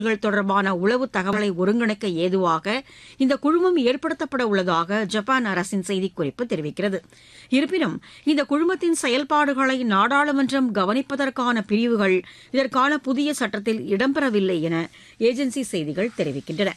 பொருட்கள் தொடர்பான உளவு தகவலை ஒருங்கிணைக்க ஏதுவாக இந்த குழுமம் ஏற்படுத்தப்பட உள்ளதாக ஜப்பான் அரசின் செய்திக்குறிப்பு தெரிவிக்கிறது இருப்பினும் இந்த குழுமத்தின் செயல்பாடுகளை நாடாளுமன்றம் கவனிப்பதற்கான பிரிவுகள் இதற்கான புதிய சட்டத்தில் இடம்பெறவில்லை என ஏஜென்சி செய்திகள் தெரிவிக்கின்றன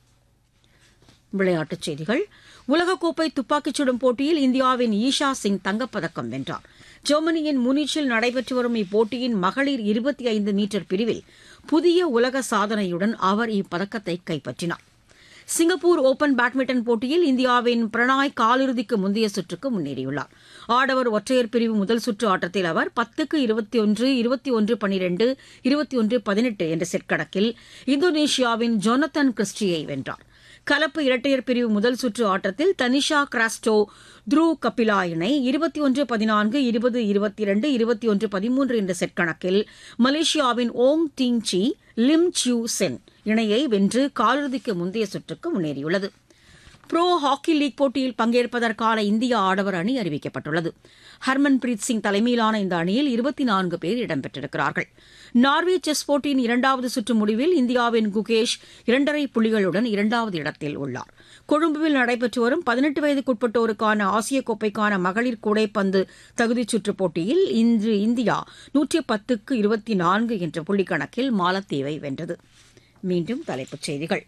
விளையாட்டுச் செய்திகள் உலகக்கோப்பை துப்பாக்கிச் சுடும் போட்டியில் இந்தியாவின் ஈஷா சிங் தங்கப்பதக்கம் வென்றார் ஜெர்மனியின் முனிச்சில் நடைபெற்று வரும் இப்போட்டியின் மகளிர் இருபத்தி ஐந்து மீட்டர் பிரிவில் புதிய உலக சாதனையுடன் அவர் இப்பதக்கத்தை கைப்பற்றினார் சிங்கப்பூர் ஓபன் பேட்மிண்டன் போட்டியில் இந்தியாவின் பிரணாய் காலிறுதிக்கு முந்தைய சுற்றுக்கு முன்னேறியுள்ளார் ஆடவர் ஒற்றையர் பிரிவு முதல் சுற்று ஆட்டத்தில் அவர் பத்துக்கு இருபத்தி ஒன்று இருபத்தி ஒன்று பனிரெண்டு இருபத்தி ஒன்று பதினெட்டு என்ற செட் கணக்கில் இந்தோனேஷியாவின் ஜொனத்தன் கிறிஸ்டியை வென்றார் கலப்பு இரட்டையர் பிரிவு முதல் சுற்று ஆட்டத்தில் தனிஷா கிராஸ்டோ த்ரூ கபிலா இணை இருபத்தி ஒன்று பதினான்கு இருபது இருபத்தி இரண்டு இருபத்தி ஒன்று பதிமூன்று என்ற செட் கணக்கில் மலேசியாவின் Ong Ting Chi Lim Chiew Sen இணையை வென்று காலிறுதிக்கு முந்தைய சுற்றுக்கு முன்னேறியுள்ளது புரோ ஹாக்கி லீக் போட்டியில் பங்கேற்பதற்கான இந்திய ஆடவர் அணி அறிவிக்கப்பட்டுள்ளது ஹர்மன்பிரீத் சிங் தலைமையிலான இந்த அணியில் இருபத்தி நான்கு பேர் இடம்பெற்றிருக்கிறார்கள் நார்வே செஸ் போட்டியின் இரண்டாவது சுற்று முடிவில் இந்தியாவின் குகேஷ் இரண்டரை புள்ளிகளுடன் இரண்டாவது இடத்தில் உள்ளார் கொழும்புவில் நடைபெற்று வரும் பதினெட்டு வயதுக்குட்பட்டோருக்கான ஆசிய கோப்பைக்கான மகளிர் கூடைப்பந்து தகுதிச் சுற்றுப் போட்டியில் இன்று இந்தியா நூற்றி பத்துக்கு இருபத்தி நான்கு என்ற புள்ளிக்கணக்கில் மாலத்தீவை வென்றது மீண்டும் தலைப்புச் செய்திகள்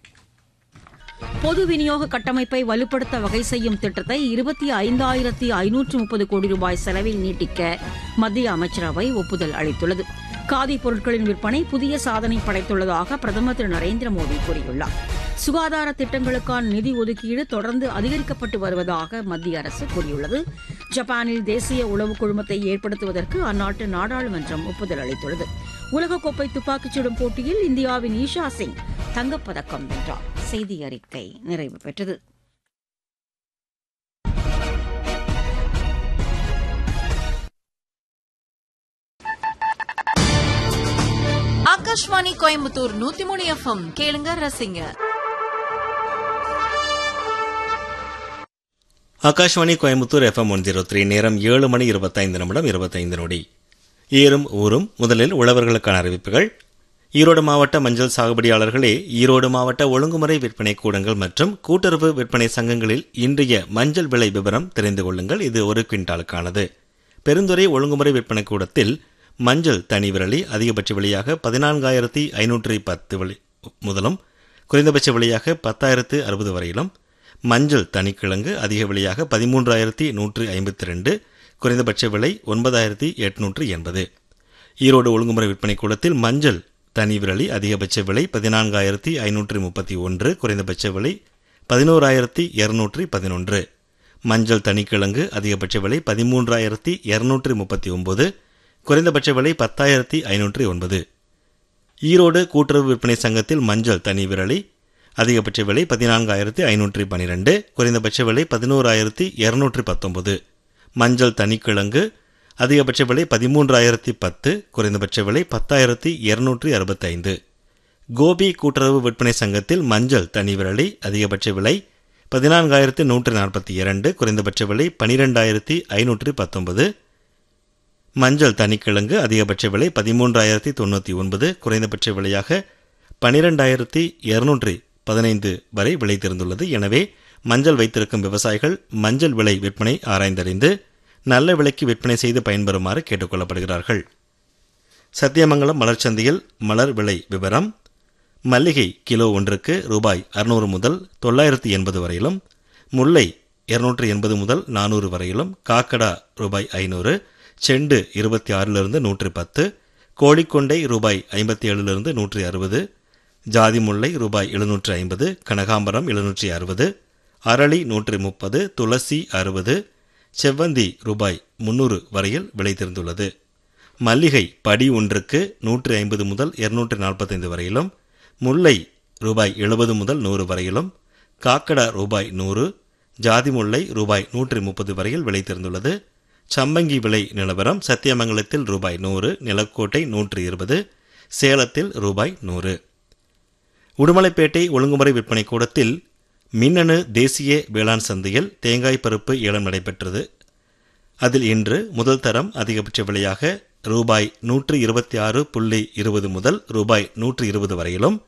பொது விநியோக கட்டமைப்பை வலுப்படுத்த வகை செய்யும் திட்டத்தை இருபத்தி ஐந்தாயிரத்தி ஐநூற்று முப்பது கோடி ரூபாய் செலவில் நீட்டிக்க மத்திய அமைச்சரவை ஒப்புதல் அளித்துள்ளது காதி பொருட்களின் விற்பனை புதிய சாதனை படைத்துள்ளதாக பிரதமர் திரு நரேந்திர மோடி கூறியுள்ளார் சுகாதார திட்டங்களுக்கான நிதி ஒதுக்கீடு தொடர்ந்து அதிகரிக்கப்பட்டு வருவதாக மத்திய அரசு கூறியுள்ளது ஜப்பானில் தேசிய உளவு குழுமத்தை ஏற்படுத்துவதற்கு அந்நாட்டு நாடாளுமன்றம் ஒப்புதல் அளித்துள்ளது உலகக்கோப்பை துப்பாக்கிச் சுடும் போட்டியில் இந்தியாவின் ஈஷா சிங் தங்கப்பதக்கம் வென்றார் செய்தி அறிக்கை நிறைவு பெற்றது ஆகாஷ்வாணி கோயம்புத்தூர் நூத்தி மூணு எஃப்எம் கேளுங்க ரசிங்க Akashvani Coimbatore FM one zero three நேரம் ஏழு மணி இருபத்தைந்து நிமிடம் இருபத்தைந்து நொடி ஈரும் ஊரும் முதலில் உழவர்களுக்கான அறிவிப்புகள் ஈரோடு மாவட்ட மஞ்சள் சாகுபடியாளர்களே ஈரோடு மாவட்ட ஒழுங்குமுறை விற்பனை கூடங்கள் மற்றும் கூட்டுறவு விற்பனை சங்கங்களில் இன்றைய மஞ்சள் விலை விவரம் தெரிந்து கொள்ளுங்கள் இது ஒரு குவிண்டாலுக்கானது பெருந்துறை ஒழுங்குமுறை விற்பனை கூடத்தில் மஞ்சள் தனி விரலி அதிகபட்ச விலையாக பதினான்காயிரத்தி ஐநூற்றி பத்து விலை முதலும் குறைந்தபட்ச விலையாக பத்தாயிரத்து அறுபது வரையிலும் மஞ்சள் தனிக்கிழங்கு அதிக விலையாக பதிமூன்றாயிரத்தி நூற்றி ஐம்பத்தி ரெண்டு குறைந்தபட்ச விலை ஒன்பதாயிரத்தி எட்நூற்று எண்பது ஈரோடு ஒழுங்குமுறை விற்பனை கூடத்தில் மஞ்சள் தனி விரலி அதிகபட்ச விலை பதினான்காயிரத்தி ஐநூற்றி முப்பத்தி ஒன்று குறைந்தபட்ச விலை பதினோராயிரத்தி இருநூற்றி பதினொன்று மஞ்சள் தனிக்கிழங்கு அதிகபட்ச விலை பதிமூன்றாயிரத்தி இருநூற்றி முப்பத்தி ஒன்பது குறைந்தபட்ச விலை பத்தாயிரத்தி ஐநூற்றி ஒன்பது ஈரோடு கூட்டுறவு விற்பனை சங்கத்தில் மஞ்சள் தனி விரலி அதிகபட்ச விலை பதினான்காயிரத்தி ஐநூற்றி பனிரெண்டு குறைந்தபட்ச விலை பதினோராயிரத்தி இருநூற்றி பத்தொன்பது மஞ்சள் தனிக்கிழங்கு அதிகபட்ச விலை பதிமூன்றாயிரத்தி பத்து குறைந்தபட்ச விலை பத்தாயிரத்தி இருநூற்றி அறுபத்தைந்து கோபி கூட்டுறவு விற்பனை சங்கத்தில் மஞ்சள் தனி விரலி அதிகபட்ச விலை பதினான்காயிரத்தி நூற்றி நாற்பத்தி இரண்டு குறைந்தபட்ச விலை பனிரெண்டாயிரத்தி ஐநூற்றி பத்தொன்பது மஞ்சள் தனிக்கிழங்கு அதிகபட்ச விலை பதிமூன்றாயிரத்தி தொண்ணூற்றி ஒன்பது குறைந்தபட்ச விலையாக பனிரெண்டாயிரத்தி இருநூற்றி பதினைந்து வரை விலை தெரிந்துள்ளது எனவே மஞ்சள் வைத்திருக்கும் விவசாயிகள் மஞ்சள் விலை விற்பனை ஆராய்ந்தறிந்து நல்ல விலைக்கு விற்பனை செய்து பயன்பெறுமாறு கேட்டுக்கொள்ளப்படுகிறார்கள் சத்தியமங்கலம் மலர்ச்சந்தையில் மலர் விலை விவரம் மல்லிகை கிலோ ஒன்றுக்கு ரூபாய் அறுநூறு முதல் தொள்ளாயிரத்தி எண்பது வரையிலும் முல்லை இருநூற்று எண்பது முதல் நானூறு வரையிலும் காக்கடா ரூபாய் ஐநூறு செண்டு இருபத்தி ஆறிலிருந்து நூற்றி பத்து கோழிக்கொண்டை ரூபாய் ஐம்பத்தி ஏழிலிருந்து நூற்றி அறுபது ஜாதி முல்லை ரூபாய் எழுநூற்று ஐம்பது கனகாம்பரம் எழுநூற்றி அறுபது அரளி நூற்றி முப்பது துளசி அறுபது செவ்வந்தி ரூபாய் முன்னூறு வரையில் விலை தெரிந்துள்ளது மல்லிகை படி ஒன்றுக்கு நூற்றி ஐம்பது முதல் இருநூற்றி நாற்பத்தைந்து வரையிலும் முல்லை ரூபாய் எழுபது முதல் நூறு வரையிலும் காக்கடா ரூபாய் நூறு ஜாதி முல்லை ரூபாய் நூற்றி முப்பது வரையில் விலை தெரிந்துள்ளது சம்பங்கி விலை நிலவரம் சத்தியமங்கலத்தில் ரூபாய் நூறு நிலக்கோட்டை நூற்றி இருபது சேலத்தில் ரூபாய் நூறு உடுமலைப்பேட்டை ஒழுங்குமுறை விற்பனை கூடத்தில் மின்னணு தேசிய வேளாண் சந்தையில் தேங்காய் பருப்பு ஏலம் நடைபெற்றது அதில் இன்று முதல் தரம் அதிகபட்ச விலையாக ரூபாய் நூற்று இருபத்தி ஆறு புள்ளி இருபது முதல் ரூபாய் நூற்று இருபது வரையிலும்